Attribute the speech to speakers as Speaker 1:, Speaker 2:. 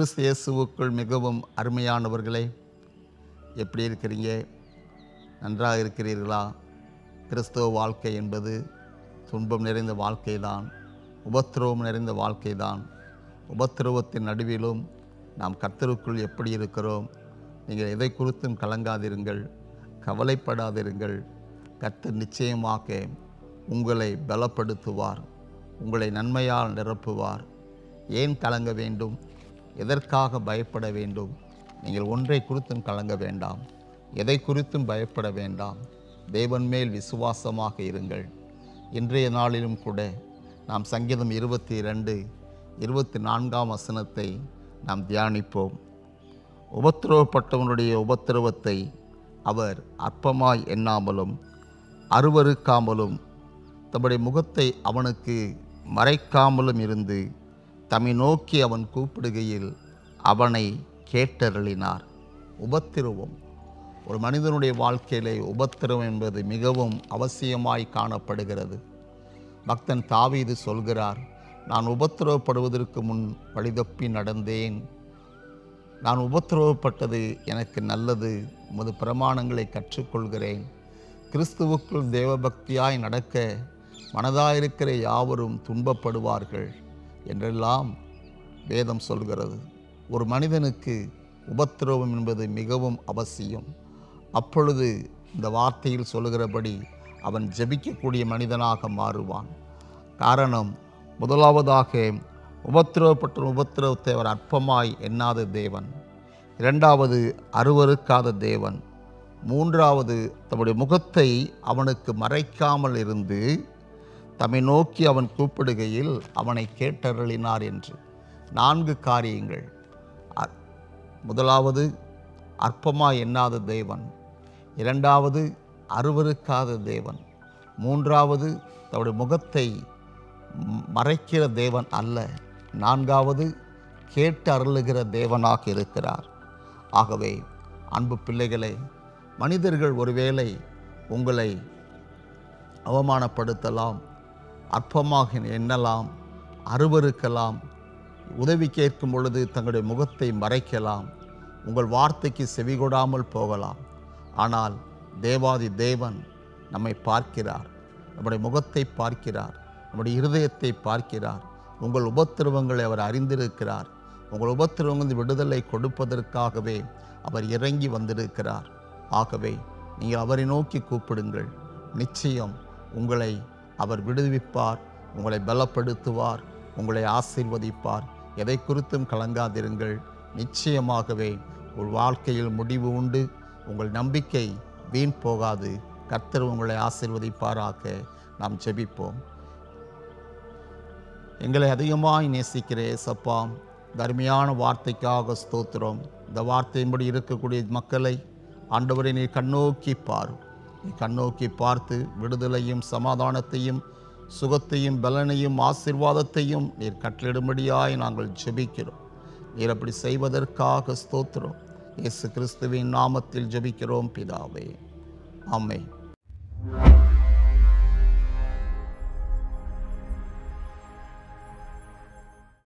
Speaker 1: கிறிஸ்து இயேசுவுக்குள் மிகவும் அருமையானவர்களே எப்படி இருக்கிறீங்க நன்றாக இருக்கிறீர்களா கிறிஸ்தவ வாழ்க்கை என்பது துன்பம் நிறைந்த வாழ்க்கைதான் உபத்திரவம் நிறைந்த வாழ்க்கைதான் உபத்திரவத்தின் நடுவிலும் நாம் கர்த்தருக்குள் எப்படி இருக்கிறோம் நீங்கள் எதை குறித்தும் கலங்காதிருங்கள் கவலைப்படாதிருங்கள் கர்த்தர் நிச்சயமாக உங்களை பலப்படுத்துவார் உங்களை நன்மையால் நிரப்புவார் ஏன் கலங்க வேண்டும் எதற்காக பயப்பட வேண்டும் நீங்கள் ஒன்றை குறித்தும் கலங்க வேண்டாம் எதை குறித்தும் பயப்பட வேண்டாம் தேவன் மேல் விசுவாசமாக இருங்கள் இன்றைய நாளிலும் கூட நாம் சங்கீதம் இருபத்தி இரண்டு இருபத்தி நான்காம் வசனத்தை நாம் தியானிப்போம் உபத்திரவப்பட்டவனுடைய உபத்திரவத்தை அவர் அற்பமாய் எண்ணாமலும் அருவருக்காமலும் தம்முடைய முகத்தை அவனுக்கு மறைக்காமலும் இருந்து தம்மை நோக்கி அவன் கூப்பிடுகையில் அவனை கேட்டருளினார் உபத்திரவம் ஒரு மனிதனுடைய வாழ்க்கையிலே உபத்திரவம் என்பது மிகவும் அவசியமாய் காணப்படுகிறது பக்தன் தாவீது சொல்கிறார் நான் உபத்திரவப்படுவதற்கு முன் வழிதப்பி நடந்தேன் நான் உபத்திரவப்பட்டது எனக்கு நல்லது உமது பிரமாணங்களை கற்றுக்கொள்கிறேன் கிறிஸ்துவுக்குள் தேவபக்தியாய் நடக்க மனதாயிருக்கிற யாவரும் துன்பப்படுவார்கள் என்றெல்லாம் வேதம் சொல்கிறது ஒரு மனிதனுக்கு உபத்திரவம் என்பது மிகவும் அவசியம் அப்பொழுது இந்த வார்த்தையில் சொல்லுகிறபடி அவன் ஜெபிக்கக்கூடிய மனிதனாக மாறுவான் காரணம் முதலாவதாக உபத்திரவப்பட்ட உபத்திரவத்தை அவர் அற்பமாய் எண்ணாத தேவன் இரண்டாவது அருவருக்காத தேவன் மூன்றாவது தம்முடைய முகத்தை அவனுக்கு மறைக்காமல் இருந்து தம்மை நோக்கி அவன் கூப்பிடுகையில் அவனை கேட்டருளினார் என்று நான்கு காரியங்கள் அ- முதலாவது அற்பமாய் எண்ணாத தேவன் இரண்டாவது அருவருக்காத தேவன் மூன்றாவது தம்முடைய முகத்தை ம்- மறைக்கிற தேவன் அல்ல நான்காவது கேட்டு அருளுகிற தேவனாக இருக்கிறார் ஆகவே அன்பு பிள்ளைகளே மனிதர்கள் ஒருவேளை உங்களை அவமானப்படுத்தலாம் அற்பமாக எண்ணலாம் அருவருக்கலாம் உதவி கேட்கும் பொழுது தங்களுடைய முகத்தை மறைக்கலாம் உங்கள் வார்த்தைக்கு செவிகொடாமல் போகலாம் ஆனால் தேவாதி தேவன் நம்மை பார்க்கிறார் நம்முடைய முகத்தை பார்க்கிறார் நம்முடைய இருதயத்தை பார்க்கிறார் உங்கள் உபத்திரவங்களை அவர் அறிந்திருக்கிறார் உங்கள் உபத்திரவங்கள் விடுதலை கொடுப்பதற்காகவே அவர் இறங்கி வந்திருக்கிறார் ஆகவே நீங்கள் அவரை நோக்கி கூப்பிடுங்கள் நிச்சயம் உங்களை அவர் விடுவிப்பார் உங்களை பலப்படுத்துவார் உங்களை ஆசீர்வதிப்பார் எதை குறித்தும் கலங்காதிருங்கள் நிச்சயமாகவே ஒரு வாழ்க்கையில் முடிவு உண்டு உங்கள் நம்பிக்கை வீண் போகாது கர்த்தர் உங்களை ஆசீர்வதிப்பாராக நாம் ஜெபிப்போம் எங்களை அதிகமாய் நேசிக்கிற ஏசப்பா தர்மையான வார்த்தைக்காக ஸ்தோத்திரம் இந்த வார்த்தையின்படி இருக்கக்கூடிய மக்களை ஆண்டவரை நீ கண்ணோக்கி பார் நீ கண்ணோக்கி பார்த்து விடுதலையும் சமாதானத்தையும் சுகத்தையும் பலனையும் ஆசீர்வாதத்தையும் நீர் கட்டளிடும்படியாய் நாங்கள் ஜெபிக்கிறோம் நீர் அப்படி செய்வதற்காக ஸ்தோத்திரம் இயேசு கிறிஸ்துவின் நாமத்தில் ஜெபிக்கிறோம் பிதாவே ஆமென்